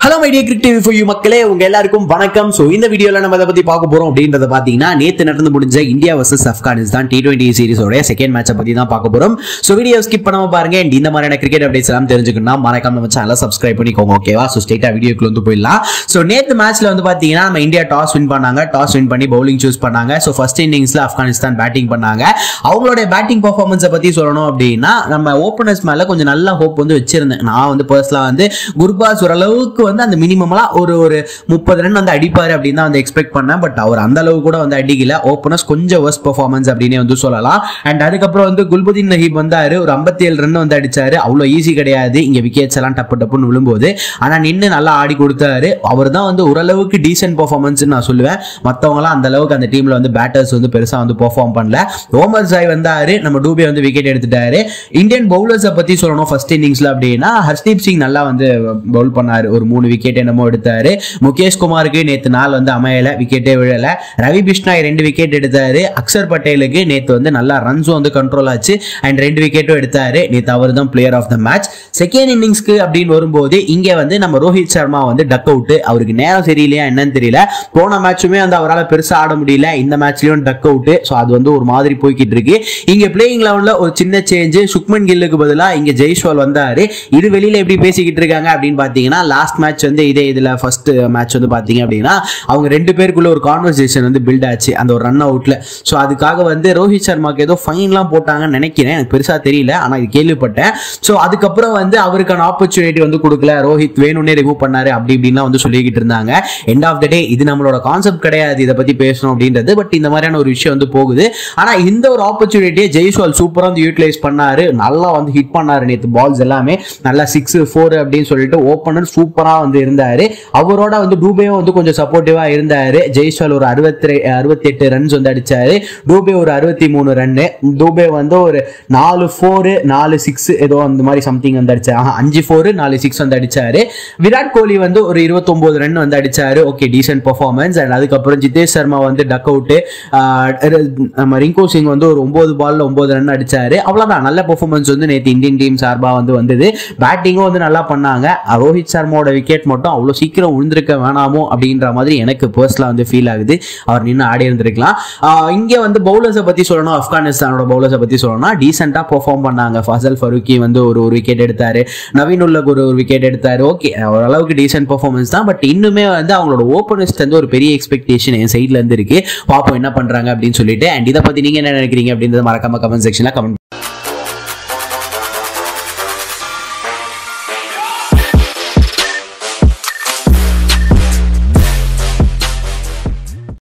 hello my dear cricket for you மக்களே உங்க எல்லாருக்கும் வணக்கம் சோ இந்த வீடியோல நம்ம எதை பத்தி பார்க்க போறோம் அப்படின்றத பாத்தீங்கன்னா நேத்து நடந்து முடிஞ்ச India versus Afghanistan T twenty சீரிஸோட செகண்ட் மேட்சை பத்தி தான் பார்க்க போறோம் சோ வீடியோ ஸ்கிப் பண்ணாம பாருங்க and இந்த மாதிரியான கிரிக்கெட் அப்டேட்ஸ் எல்லாம் தெரிஞ்சுக்கணும்னா மறக்காம நம்ம சேனலை சப்ஸ்கிரைப் பண்ணிக்கோங்க ஓகேவா சோ ஸ்ட்ரெயிட்டா வீடியோக்குள்ள வந்து போயிடலாம் சோ நேத்து மேட்ச்ல வந்து பாத்தீங்கன்னா நம்ம இந்தியா டாஸ் வின் பண்ணாங்க டாஸ் வின் பண்ணி பவுலிங் சூஸ் பண்ணாங்க சோ ஃபர்ஸ்ட் இன்னிங்ஸ்ல ஆப்கானிஸ்தான் பேட்டிங் பண்ணாங்க அவங்களோட பேட்டிங் பர்ஃபார்மன்ஸை பத்தி சொல்லணும் அப்படின்னா நம்ம ஓப்பனர்ஸ் மேல கொஞ்சம் நல்ல ஹோப் வந்து வச்சிருந்தேன் நான் வந்து பர்சனலா வந்து குர்பாஸ் ஓரளவுக்கு வந்து அந்த மினிமம்லாம் ஒரு ஒரு முப்பது ரன் வந்து அடிப்பாரு அப்படின்னு தான் வந்து எக்ஸ்பெக்ட் பண்ணேன் பட் அவர் அந்த அளவு கூட வந்து அடிக்கல ஓப்பனர்ஸ் கொஞ்சம் worst பெர்ஃபார்மன்ஸ் அப்படின்னே வந்து சொல்லலாம் அண்ட் அதுக்கப்புறம் வந்து குல்புதீன் நஹீப் வந்தாரு ஒரு 57 ஏழு ரன் வந்து அடிச்சாரு அவ்வளோ ஈஸி கிடையாது இங்க விக்கெட்ஸ் எல்லாம் டப்பு டப்புன்னு விழும்போது ஆனா நின்று நல்லா ஆடி கொடுத்தாரு அவர் தான் வந்து ஓரளவுக்கு டீசென்ட் பெர்ஃபார்மன்ஸ் நான் சொல்லுவேன் மற்றவங்களாம் அந்த அளவுக்கு அந்த டீம்ல வந்து பேட்டர்ஸ் வந்து பெருசா வந்து பெர்ஃபார்ம் பண்ணல ஓமர் சாய் வந்தாரு நம்ம டூபே வந்து விக்கெட் எடுத்துட்டாரு இந்தியன் பவுலர்ஸை பத்தி சொல்லணும் ஃபர்ஸ்ட் இன்னிங்ஸ்ல அப்படின்னா ஹர்ஷ்தீப் சிங் நல்லா வந்து பவுல் பண்ணாரு ஒரு மூணு விக்கெட் என்னமோ எடுத்தாரு முகேஷ் குமாருக்கு நேத்து நாள் வந்து அமையல விக்கெட்டே விழல ரவி பிஷ்னாய் ரெண்டு விக்கெட் எடுத்தாரு அக்ஷர் பட்டேலுக்கு நேத்து வந்து நல்லா ரன்ஸும் வந்து கண்ட்ரோல் ஆச்சு அண்ட் ரெண்டு விக்கெட்டும் எடுத்தாரு நேத்து அவர் தான் player of the match second இன்னிங்ஸ்க்கு அப்படின்னு வரும்போது இங்க வந்து நம்ம ரோஹித் சர்மா வந்து டக் அவுட் அவருக்கு நேரம் சரியில்லையா என்னன்னு தெரியல போன மேட்சுமே வந்து அவரால் பெருசா ஆட முடியல இந்த மேட்ச்லயும் டக் அவுட் ஸோ அது வந்து ஒரு மாதிரி போய்கிட்டு இருக்கு இங்க பிளேயிங் லெவல்ல ஒரு சின்ன சேஞ்ச் சுக்மன் கில்லுக்கு பதிலா இங்க ஜெய்ஸ்வால் வந்தாரு இது வெளியில எப்படி பேசிக்கிட்டு இருக்காங்க அப்படின்னு பாத்தீங்கன்னா லாஸ்ட் மேட்ச் வந்து இதே இதுல ஃபர்ஸ்ட் மேட்ச் வந்து பாத்தீங்க அப்படின்னா அவங்க ரெண்டு பேருக்குள்ள ஒரு கான்வர்சேஷன் வந்து பில்ட் ஆச்சு அந்த ஒரு ரன் அவுட்ல ஸோ அதுக்காக வந்து ரோஹித் சர்மாக்கு ஏதோ ஃபைன்லாம் போட்டாங்கன்னு நினைக்கிறேன் எனக்கு பெருசா தெரியல ஆனா இது கேள்விப்பட்டேன் ஸோ அதுக்கப்புறம் வந்து அவருக்கான ஆப்பர்ச்சுனிட்டி வந்து கொடுக்கல ரோஹித் வேணும்னே ரிமூவ் பண்ணாரு அப்படி இப்படின்லாம் வந்து சொல்லிக்கிட்டு இருந்தாங்க எண்ட் ஆஃப் த டே இது நம்மளோட கான்செப்ட் கிடையாது இதை பத்தி பேசணும் அப்படின்றது பட் இந்த மாதிரியான ஒரு விஷயம் வந்து போகுது ஆனா இந்த ஒரு ஆப்பர்ச்சுனிட்டியை ஜெய்ஸ்வால் சூப்பரா வந்து யூட்டிலைஸ் பண்ணாரு நல்லா வந்து ஹிட் பண்ணாரு நேற்று பால்ஸ் எல்லாமே நல்லா சிக்ஸ் ஃபோர் அப்படின்னு சொல்லிட்டு ஓப்பனர் சூப்பரா வந்து இருந்தாரு அவரோட வந்து டூபேவும் வந்து கொஞ்சம் சப்போர்ட்டிவா இருந்தாரு ஜெய்ஸ்வால் ஒரு அறுபத்தி அறுபத்தி எட்டு ரன்ஸ் வந்து அடிச்சாரு டூபே ஒரு அறுபத்தி மூணு ரன்னு டூபே வந்து ஒரு நாலு ஃபோரு நாலு சிக்ஸ் ஏதோ அந்த மாதிரி சம்திங் வந்து அடிச்சாரு ஆஹா, அஞ்சு ஃபோரு நாலு சிக்ஸ் வந்து அடிச்சாரு விராட் கோலி வந்து ஒரு இருபத்தொன்பது ரன் வந்து அடிச்சாரு ஓகே டீசென்ட் பர்ஃபார்மன்ஸ் அண்ட் அதுக்கப்புறம் ஜிதேஷ் சர்மா வந்து டக் அவுட் நம்ம ரிங்கு சிங் வந்து ஒரு ஒன்பது பால்ல ஒன்பது ரன் அடிச்சாரு அவ்வளவுதான் நல்ல பெர்ஃபார்மன்ஸ் வந்து நேற்று இந்தியன் டீம் சார்பா வந்து வந்தது பேட்டிங்கும் வந்து நல்லா பண்ணாங்க ரோஹித் சர்மாவோட விக்கெட் மட்டும் அவ்வளோ சீக்கிரம் விழுந்திருக்க வேணாமோ அப்படின்ற மாதிரி எனக்கு பர்சனலாக வந்து ஃபீல் ஆகுது அவர் நின்று ஆடி இருந்திருக்கலாம் ஆஹ் இங்க வந்து பவுலர்ஸை பத்தி சொல்லணும் ஆப்கானிஸ்தானோட பவுலர்ஸை பத்தி சொல்லணும்னா டீசெண்டா பெர்ஃபார்ம் பண்ணாங்க ஃபசல் ஃபருக்கி வந்து ஒரு ஒரு விக்கெட் எடுத்தாரு நவீன் உல்லக் ஒரு ஒரு விக்கெட் எடுத்தாரு ஓகே ஓரளவுக்கு டீசென்ட் பெர்ஃபார்மன்ஸ் தான் பட் இன்னுமே வந்து அவங்களோட ஓப்பனர்ஸ்ட் வந்து ஒரு பெரிய எக்ஸ்பெக்டேஷன் என் சைட்ல இருந்து இருக்கு பாப்போம் என்ன பண்றாங்க அப்படின்னு சொல்லிட்டு அண்ட் இதை பத்தி நீங்க என்ன நினைக்கிறீங்க அப்படின்றத மறக்காம கமெண்ட் செக்ஷன்ல கமெண்ட்